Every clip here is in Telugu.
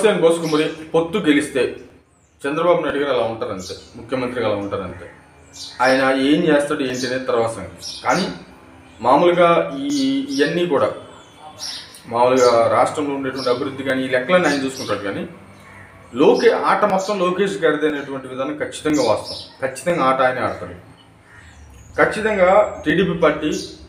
బోర్సేన్ బోసుకుమరి పొత్తు గెలిస్తే చంద్రబాబు నాయుడు గారు అలా ఉంటారంతే ముఖ్యమంత్రిగా అలా ఉంటారంతే ఆయన ఏం చేస్తాడు ఏంటి అనేది తర్వాత సంగతి కానీ మామూలుగా ఈ ఇవన్నీ కూడా మామూలుగా రాష్ట్రంలో ఉండేటువంటి అభివృద్ధి కానీ ఈ లెక్కలన్నీ ఆయన చూసుకుంటాడు కానీ లోకే ఆట మొత్తం లోకేష్ గారిది అనేటువంటి విధానం ఖచ్చితంగా వాస్తవం ఖచ్చితంగా ఆట ఆయనే ఆడతాడు ఖచ్చితంగా టీడీపీ పార్టీ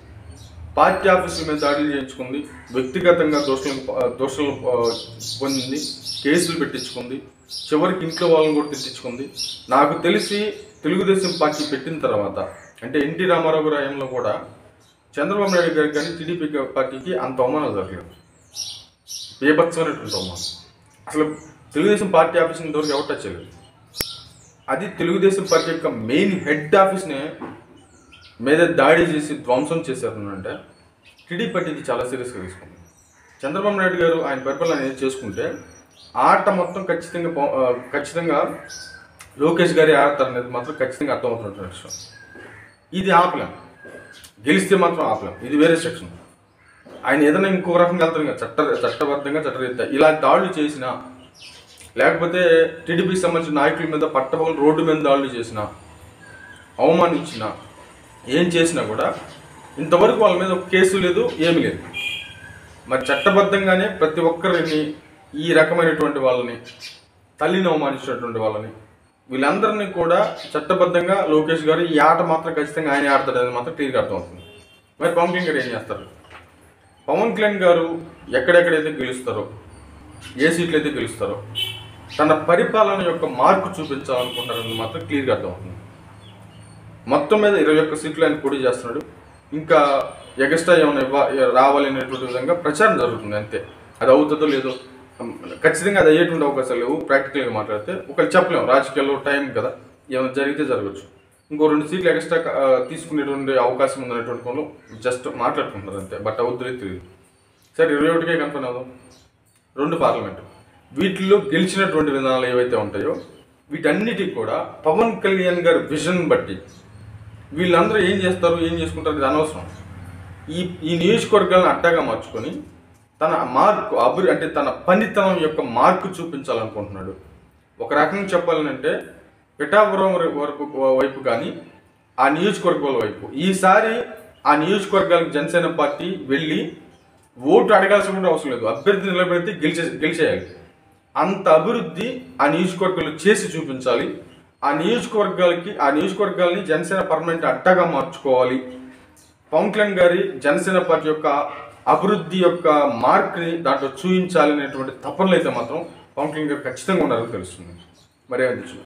పార్టీ ఆఫీసుల మీద దాడులు చేయించుకుంది వ్యక్తిగతంగా దోషులను దోషులు పొందింది కేసులు పెట్టించుకుంది చివరికి ఇంట్లో వాళ్ళని కూడా తెచ్చుకుంది నాకు తెలిసి తెలుగుదేశం పార్టీ పెట్టిన తర్వాత అంటే ఎన్టీ రామారావు గారి హయాంలో కూడా చంద్రబాబు నాయుడు గారికి కానీ టీడీపీ పార్టీకి అంత అవమానాలు జరగలేదు బేభత్సమైనటువంటి అవమానం అసలు తెలుగుదేశం పార్టీ ఆఫీస్ ఇంతవరకు ఎవరు టచ్ చేయలేదు అది తెలుగుదేశం పార్టీ యొక్క మెయిన్ హెడ్ ఆఫీస్నే మీద దాడి చేసి ధ్వంసం చేశారు అంటే టీడీపీ పార్టీకి చాలా సీరియస్గా తీసుకుంది చంద్రబాబు నాయుడు గారు ఆయన పరిపాలన అనేది చేసుకుంటే ఆట మొత్తం ఖచ్చితంగా పో- ఆ, ఖచ్చితంగా లోకేష్ గారి ఆడతారు అనేది మాత్రం ఖచ్చితంగా అర్థమవుతున్నటువంటి విషయం ఇది ఆపలేం గెలిస్తే మాత్రం ఆపలేం ఇది వేరే సెక్షన్ ఆయన ఏదైనా ఇంకో రకంగా వెళ్తారు కదా చట్ట చట్టబద్ధంగా చట్టరీత్యా ఇలా దాడులు చేసినా లేకపోతే టీడీపీకి సంబంధించిన నాయకుల మీద పట్టపగలు రోడ్డు మీద దాడులు చేసినా అవమానించినా ఏం చేసినా కూడా ఇంతవరకు వాళ్ళ మీద ఒక కేసు లేదు ఏమీ లేదు మరి చట్టబద్ధంగానే ప్రతి ఒక్కరిని ఈ రకమైనటువంటి వాళ్ళని తల్లిని అవమానించినటువంటి వాళ్ళని వీళ్ళందరినీ కూడా చట్టబద్ధంగా లోకేష్ గారు ఈ ఆట మాత్రం ఖచ్చితంగా ఆయన ఆడతాడని మాత్రం క్లియర్గా అర్థమవుతుంది మరి పవన్ కళ్యాణ్ గారు ఏం చేస్తారు పవన్ కళ్యాణ్ గారు ఎక్కడెక్కడైతే గెలుస్తారో ఏ సీట్లు అయితే గెలుస్తారో తన పరిపాలన యొక్క మార్పు చూపించాలనుకుంటారని మాత్రం క్లియర్గా అర్థమవుతుంది మొత్తం మీద ఇరవై ఒక్క సీట్లు ఆయన పోటీ చేస్తున్నాడు ఇంకా ఎగస్ట్రా ఏమైనా ఇవ్వ రావాలి అనేటువంటి విధంగా ప్రచారం జరుగుతుంది అంతే అది అవుతుందో లేదో ఖచ్చితంగా అది అయ్యేటువంటి అవకాశాలు లేవు ప్రాక్టికల్గా మాట్లాడితే ఒకళ్ళు చెప్పలేము రాజకీయాల్లో టైం కదా ఏమైనా జరిగితే జరగచ్చు ఇంకో రెండు సీట్లు ఎక్స్ట్రా ఆ, తీసుకునేటువంటి అవకాశం ఉందనేటువంటి కోణంలో జస్ట్ మాట్లాడుకుంటున్నారు అంతే బట్ అవుతుందో తెలియదు సరే ఇరవై ఒకటికే కన్ఫర్మ్ అవుదాం రెండు పార్లమెంట్ వీటిల్లో గెలిచినటువంటి విధానాలు ఏవైతే ఉంటాయో వీటన్నిటికి కూడా పవన్ కళ్యాణ్ గారి విజన్ బట్టి వీళ్ళందరూ ఏం చేస్తారు ఏం చేసుకుంటారు ఇది అనవసరం ఈ ఈ నియోజకవర్గాలను అడ్డగా మార్చుకొని తన మార్కు అభివృద్ధి అంటే తన పనితనం యొక్క మార్కు చూపించాలనుకుంటున్నాడు ఒక రకంగా చెప్పాలంటే పిఠాపురం వర- వరకు వైపు కానీ ఆ నియోజకవర్గాల వైపు ఈసారి ఆ నియోజకవర్గాలకు జనసేన పార్టీ వెళ్ళి ఓటు అడగాల్సిన కూడా అవసరం లేదు అభ్యర్థి నిలబెడితే గెలిచే గెలిచేయాలి అంత అభివృద్ధి ఆ నియోజకవర్గాలు చేసి చూపించాలి ఆ నియోజకవర్గాలకి ఆ నియోజకవర్గాల్ని జనసేన పర్మనెంట్ అడ్డగా మార్చుకోవాలి పవన్ కళ్యాణ్ గారి జనసేన పార్టీ యొక్క అభివృద్ధి యొక్క మార్క్ని దాంట్లో చూపించాలి అనేటువంటి తపనలు అయితే మాత్రం పవన్ కళ్యాణ్ గారు ఖచ్చితంగా ఉండాలని తెలుస్తుంది మరి అది